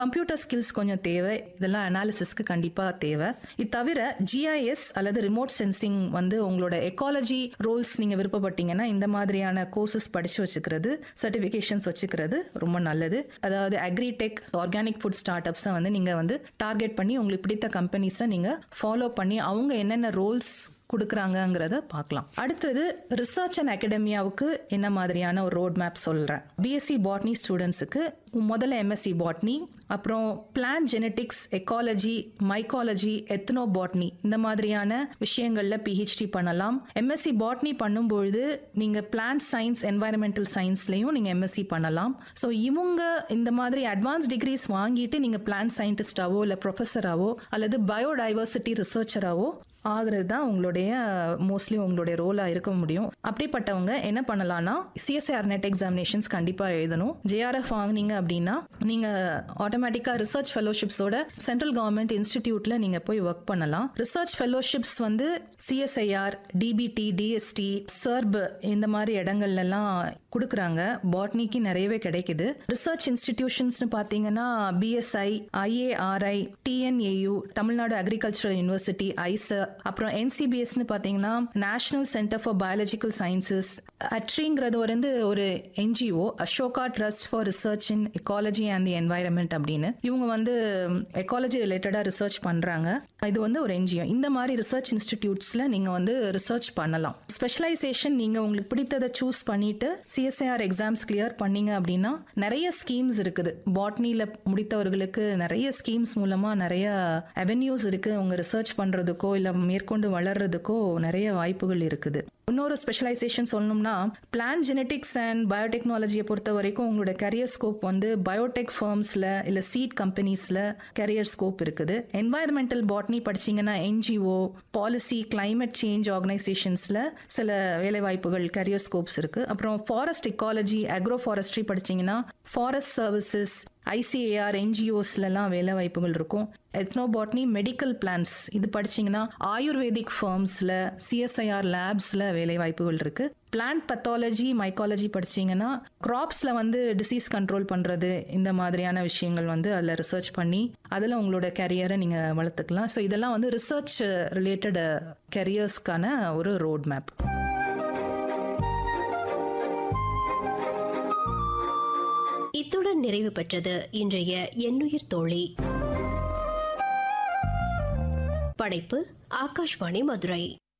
computer skills கொஞ்சம் தேவை இதெல்லாம் அனாலிசிஸ்க்கு கண்டிப்பாக தேவை இது தவிர ஜிஐஎஸ் அல்லது ரிமோட் சென்சிங் வந்து உங்களோட எக்காலஜி ரோல்ஸ் நீங்கள் விருப்பப்பட்டீங்கன்னா இந்த மாதிரியான கோர்சஸ் படித்து வச்சுக்கிறது சர்டிஃபிகேஷன்ஸ் வச்சுக்கிறது ரொம்ப நல்லது அதாவது அக்ரிடெக் ஆர்கானிக் ஃபுட் ஸ்டார்ட் அப்ஸை வந்து நீங்கள் வந்து டார்கெட் பண்ணி உங்களுக்கு பிடித்த கம்பெனிஸை நீங்கள் ஃபாலோ பண்ணி அவங்க என்னென்ன ரோல்ஸ் கொடுக்குறாங்கங்கிறத பார்க்கலாம் அடுத்தது ரிசர்ச் அண்ட் அகடமியாவுக்கு என்ன மாதிரியான ஒரு ரோட் மேப் சொல்கிறேன் பிஎஸ்சி பாட்னி ஸ்டூடெண்ட்ஸுக்கு முதல்ல எம்எஸ்சி பாட்னி அப்புறம் plant genetics ecology mycology ethnobotany இந்த மாதிரியான விஷயங்கள்ல பிஹெச்டி பண்ணலாம் எம்எஸ்சி பாட்னி பண்ணும்பொழுது நீங்க பிளான்ட் சயின்ஸ் என்வாயரமெண்டல் சயின்ஸ்லையும் நீங்க எம்எஸ்சி பண்ணலாம் ஸோ இவங்க இந்த மாதிரி அட்வான்ஸ் டிகிரிஸ் வாங்கிட்டு நீங்க பிளான்ட் சயின்டிஸ்டாவோ இல்லை ப்ரொஃபஸராவோ அல்லது பயோடைவர்சிட்டி ரிசர்ச்சராவோ ஆகிறது தான் உங்களுடைய மோஸ்ட்லி உங்களுடைய ரோலாக இருக்க முடியும் அப்படிப்பட்டவங்க என்ன பண்ணலாம்னா சிஎஸ்ஆர் நெட் எக்ஸாமினேஷன்ஸ் கண்டிப்பாக எழுதணும் ஜேஆர்எஃப் வாங்கினீங்க அப்படின்னா நீங்கள் ஆட்டோமேட்டிக்காக ரிசர்ச் ஃபெலோஷிப்ஸோட சென்ட்ரல் கவர்மெண்ட் இன்ஸ்டிடியூட்டில் நீங்கள் போய் ஒர்க் பண்ணலாம் ரிசர்ச் ஃபெலோஷிப்ஸ் வந்து சிஎஸ்ஐஆர் டிபிடி டிஎஸ்டி சர்ப் இந்த மாதிரி இடங்கள்லாம் கொடுக்குறாங்க பாட்னிக்கு நிறையவே கிடைக்குது ரிசர்ச் இன்ஸ்டிடியூஷன்ஸ்னு பார்த்தீங்கன்னா BSI IARI TNAU Tamil Nadu agricultural university IISER அப்புறம் என்சிபிஎஸ்னு பார்த்தீங்கன்னா national centre for biological sciences அட்ரிங்கிறது வந்து ஒரு NGO Ashoka trust for research in ecology and the environment அப்படின்னு இவங்க வந்து எக்காலஜி ரிலேட்டடாக ரிசர்ச் பண்ணுறாங்க இது வந்து ஒரு என்ஜிஓ இந்த மாதிரி ரிசர்ச் இன்ஸ்டிடியூட்ஸில் நீங்கள் வந்து ரிசர்ச் பண்ணலாம் ஸ்பெஷலைசேஷன் நீங்கள் உங்களுக்கு பிடித்ததை சூஸ் பண்ணிட்டு சிஎஸ்ஐஆர் எக்ஸாம்ஸ் கிளியர் பண்ணீங்க அப்படின்னா நிறைய ஸ்கீம்ஸ் இருக்குது பாட்னியில் முடித்தவர்களுக்கு நிறைய ஸ்கீம்ஸ் மூலமாக நிறைய அவென்யூஸ் இருக்குது அவங்க ரிசர்ச் பண்ணுறதுக்கோ இல்லை மேற்கொண்டு வளர்றதுக்கோ நிறைய வாய்ப்புகள் இருக்குது இன்னொரு ஸ்பெஷலைசேஷன் சொல்லணும்னா பிளான் ஜெனட்டிக்ஸ் அண்ட் பயோடெக்னாலஜியை பொறுத்த வரைக்கும் உங்களோட கரியர் ஸ்கோப் வந்து பயோடெக் ஃபர்ம்ஸில் இல்லை சீட் கம்பெனிஸில் கரியர் ஸ்கோப் இருக்குது என்வாயர்மெண்டல் பாட்னி படிச்சீங்கன்னா என்ஜிஓ பாலிசி கிளைமேட் சேஞ்ச் ஆர்கனைசேஷன்ஸில் சில வேலைவாய்ப்புகள் கரியர் ஸ்கோப்ஸ் இருக்குது அப்புறம் ஃபாரஸ்ட் இக்காலஜி அக்ரோ ஃபாரஸ்ட்ரி படிச்சீங்கன்னா ஃபாரஸ்ட் சர்வீசஸ் ஐசிஏஆர் என்ஜிஓஸ்லாம் வேலை வாய்ப்புகள் இருக்கும் எத்னோபாட்னி மெடிக்கல் பிளான்ஸ் இது படிச்சீங்கன்னா ஆயுர்வேதிக் ஃபார்ம்ஸில் சிஎஸ்ஐஆர் லேப்ஸில் வேலை வாய்ப்புகள் இருக்கு பிளான்ட் பத்தாலஜி மைக்காலஜி படிச்சீங்கன்னா கிராப்ஸில் வந்து டிசீஸ் கண்ட்ரோல் பண்ணுறது இந்த மாதிரியான விஷயங்கள் வந்து அதில் ரிசர்ச் பண்ணி அதில் உங்களோட கரியரை நீங்கள் வளர்த்துக்கலாம் ஸோ இதெல்லாம் வந்து ரிசர்ச் ரிலேட்டட் கரியர்ஸ்க்கான ஒரு ரோட் மேப் இத்துடன் நிறைவு பெற்றது இன்றைய எண்ணுயிர் தோழி படைப்பு ஆகாஷ்வாணி மதுரை